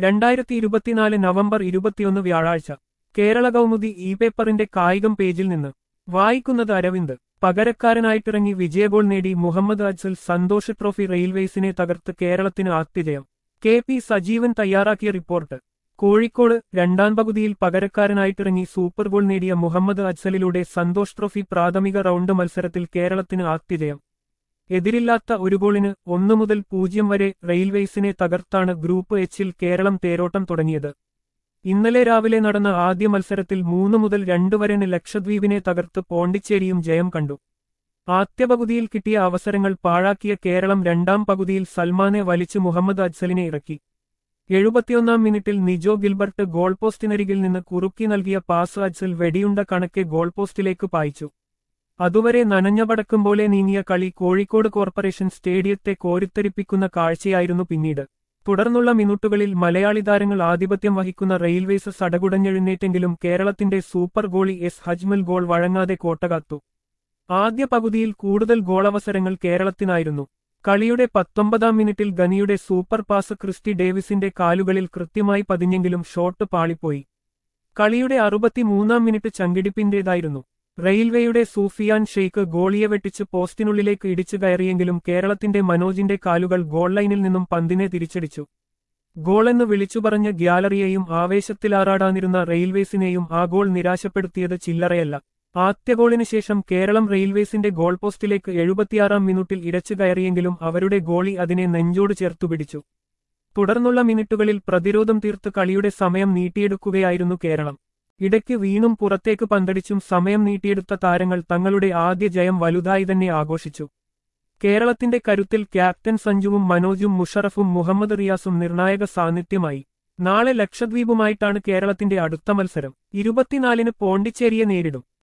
രണ്ടായിരത്തി ഇരുപത്തിനാല് നവംബർ ഇരുപത്തിയൊന്ന് വ്യാഴാഴ്ച കേരള കൗമുദി ഇ പേപ്പറിന്റെ കായികം പേജിൽ നിന്ന് വായിക്കുന്നത് അരവിന്ദ് പകരക്കാരനായിട്ടിറങ്ങി വിജയഗോൾ നേടി മുഹമ്മദ് അജ്സൽ സന്തോഷ് ട്രോഫി റെയിൽവേസിനെ തകർത്ത് കേരളത്തിന് ആത്തിജയം കെ പി സജീവൻ തയ്യാറാക്കിയ റിപ്പോർട്ട് കോഴിക്കോട് രണ്ടാം പകുതിയിൽ പകരക്കാരനായിട്ടിറങ്ങി സൂപ്പർ ഗോൾ നേടിയ മുഹമ്മദ് അജ്സലിലൂടെ സന്തോഷ് ട്രോഫി പ്രാഥമിക റൗണ്ട് മത്സരത്തിൽ കേരളത്തിന് ആത്തിജയം എതിരില്ലാത്ത ഒരു ഗോളിന് ഒന്നു മുതൽ പൂജ്യം വരെ റെയിൽവേസിനെ തകർത്താണ് ഗ്രൂപ്പ് എച്ചിൽ കേരളം തേരോട്ടം തുടങ്ങിയത് ഇന്നലെ രാവിലെ നടന്ന ആദ്യ മത്സരത്തിൽ മൂന്ന് മുതൽ രണ്ട് വരെന് ലക്ഷദ്വീപിനെ തകർത്ത് പോണ്ടിച്ചേരിയും ജയം കണ്ടു ആദ്യ പകുതിയിൽ കിട്ടിയ അവസരങ്ങൾ പാഴാക്കിയ കേരളം രണ്ടാം പകുതിയിൽ സൽമാനെ വലിച്ച് മുഹമ്മദ് അജ്സലിനെ ഇറക്കി എഴുപത്തിയൊന്നാം മിനിറ്റിൽ നിജോ ഗിൽബർട്ട് ഗോൾ പോസ്റ്റിനരികിൽ നിന്ന് കുറുക്കി നൽകിയ പാസ് അജ്സൽ വെടിയുണ്ട കണക്കെ ഗോൾ പോസ്റ്റിലേക്ക് പായിച്ചു അതുവരെ നനഞ്ഞ പടക്കം പോലെ നീങ്ങിയ കളി കോഴിക്കോട് കോർപ്പറേഷൻ സ്റ്റേഡിയത്തെ കോരിത്തരിപ്പിക്കുന്ന കാഴ്ചയായിരുന്നു പിന്നീട് തുടർന്നുള്ള മിനിറ്റുകളിൽ മലയാളി താരങ്ങൾ ആധിപത്യം വഹിക്കുന്ന റെയിൽവേസ് സടകുടഞ്ഞെഴുന്നേറ്റെങ്കിലും കേരളത്തിന്റെ super goalie S Hajmal goal വഴങ്ങാതെ കോട്ടകാത്തു ആദ്യ പകുതിയിൽ കൂടുതൽ ഗോളവസരങ്ങൾ കേരളത്തിനായിരുന്നു കളിയുടെ പത്തൊമ്പതാം മിനിറ്റിൽ ഗനിയുടെ സൂപ്പർ പാസ് ക്രിസ്റ്റി ഡേവിസിന്റെ കാലുകളിൽ കൃത്യമായി പതിഞ്ഞെങ്കിലും ഷോട്ട് പാളിപ്പോയി കളിയുടെ അറുപത്തിമൂന്നാം മിനിറ്റ് ചങ്കിടിപ്പിന്റേതായിരുന്നു റെയിൽവേയുടെ സൂഫിയാൻ ഷെയ്ഖ് ഗോളിയെ വെട്ടിച്ച് പോസ്റ്റിനുള്ളിലേക്ക് ഇടിച്ചു കയറിയെങ്കിലും കേരളത്തിന്റെ മനോജിന്റെ കാലുകൾ ഗോൾ ലൈനിൽ നിന്നും പന്തിനെ തിരിച്ചടിച്ചു ഗോളെന്ന് വിളിച്ചുപറഞ്ഞ ഗ്യാലറിയെയും ആവേശത്തിലാറാടാനിരുന്ന റെയിൽവേസിനെയും ആ ഗോൾ നിരാശപ്പെടുത്തിയത് ചില്ലറയല്ല ആദ്യ ഗോളിന് ശേഷം കേരളം റെയിൽവേസിന്റെ ഗോൾ പോസ്റ്റിലേക്ക് എഴുപത്തിയാറാം മിനിറ്റിൽ ഇരച്ചു കയറിയെങ്കിലും അവരുടെ ഗോളി അതിനെ നെഞ്ചോട് ചേർത്തുപിടിച്ചു തുടർന്നുള്ള മിനിറ്റുകളിൽ പ്രതിരോധം തീർത്ത് കളിയുടെ സമയം നീട്ടിയെടുക്കുകയായിരുന്നു കേരളം ഇടയ്ക്ക് വീണും പുറത്തേക്ക് പന്തടിച്ചും സമയം നീട്ടിയെടുത്ത താരങ്ങൾ തങ്ങളുടെ ആദ്യ ജയം വലുതായി തന്നെ ആഘോഷിച്ചു കേരളത്തിന്റെ കരുത്തിൽ ക്യാപ്റ്റൻ സഞ്ജുവും മനോജും മുഷറഫും മുഹമ്മദ് റിയാസും നിർണായക സാന്നിധ്യമായി നാളെ ലക്ഷദ്വീപുമായിട്ടാണ് കേരളത്തിന്റെ അടുത്ത മത്സരം ഇരുപത്തിനാലിന് പോണ്ടിച്ചേരിയെ നേരിടും